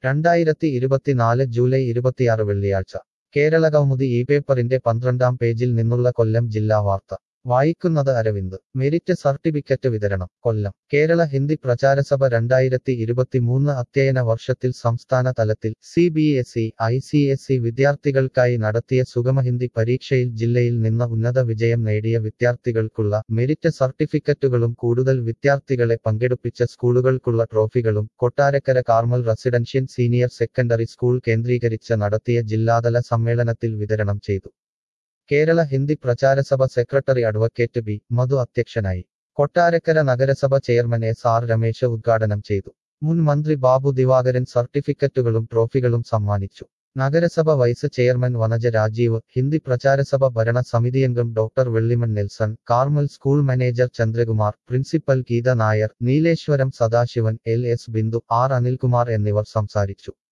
രണ്ടായിരത്തി ഇരുപത്തിനാല് ജൂലൈ ഇരുപത്തിയാറ് വെള്ളിയാഴ്ച കേരള കൗമുദി ഈ പേപ്പറിന്റെ പന്ത്രണ്ടാം പേജിൽ നിന്നുള്ള കൊല്ലം ജില്ലാ വാർത്ത വായിക്കുന്നത് അരവിന്ദ് മെരിറ്റ് സർട്ടിഫിക്കറ്റ് വിതരണം കൊല്ലം കേരള ഹിന്ദി പ്രചാരസഭ രണ്ടായിരത്തി ഇരുപത്തിമൂന്ന് അധ്യയന വർഷത്തിൽ സംസ്ഥാന തലത്തിൽ C B S E I C S E വിദ്യാർത്ഥികൾക്കായി നടത്തിയ സുഗമഹിന്ദി പരീക്ഷയിൽ ജില്ലയിൽ നിന്ന് ഉന്നത വിജയം നേടിയ വിദ്യാർത്ഥികൾക്കുള്ള മെരിറ്റ് സർട്ടിഫിക്കറ്റുകളും കൂടുതൽ വിദ്യാർത്ഥികളെ പങ്കെടുപ്പിച്ച സ്കൂളുകൾക്കുള്ള ട്രോഫികളും Kottarakkara Carmel residential senior secondary school കേന്ദ്രീകരിച്ച് നടത്തിയ ജില്ലാതല സമ്മേളനത്തിൽ വിതരണം ചെയ്തു Kerala Hindi Pracharasabha secretary advocate B Madhu അധ്യക്ഷനായി കൊട്ടാരക്കര നഗരസഭ ചെയർമാൻ എസ് ആർ രമേശ് ഉദ്ഘാടനം ചെയ്തു മുൻ മന്ത്രി ബാബു ദിവാകരൻ സർട്ടിഫിക്കറ്റുകളും ട്രോഫികളും സമ്മാനിച്ചു നഗരസഭ വൈസ് ചെയർമാൻ വനജ രാജീവ് ഹിന്ദി പ്രചാരസഭ ഭരണ സമിതിയംഗം doctor Vellimon Nelson Carmel school manager Chandrakumar principal Geetha Nair Nileshwaram Sadasivan L S Bindu R Anilkumar എന്നിവർ സംസാരിച്ചു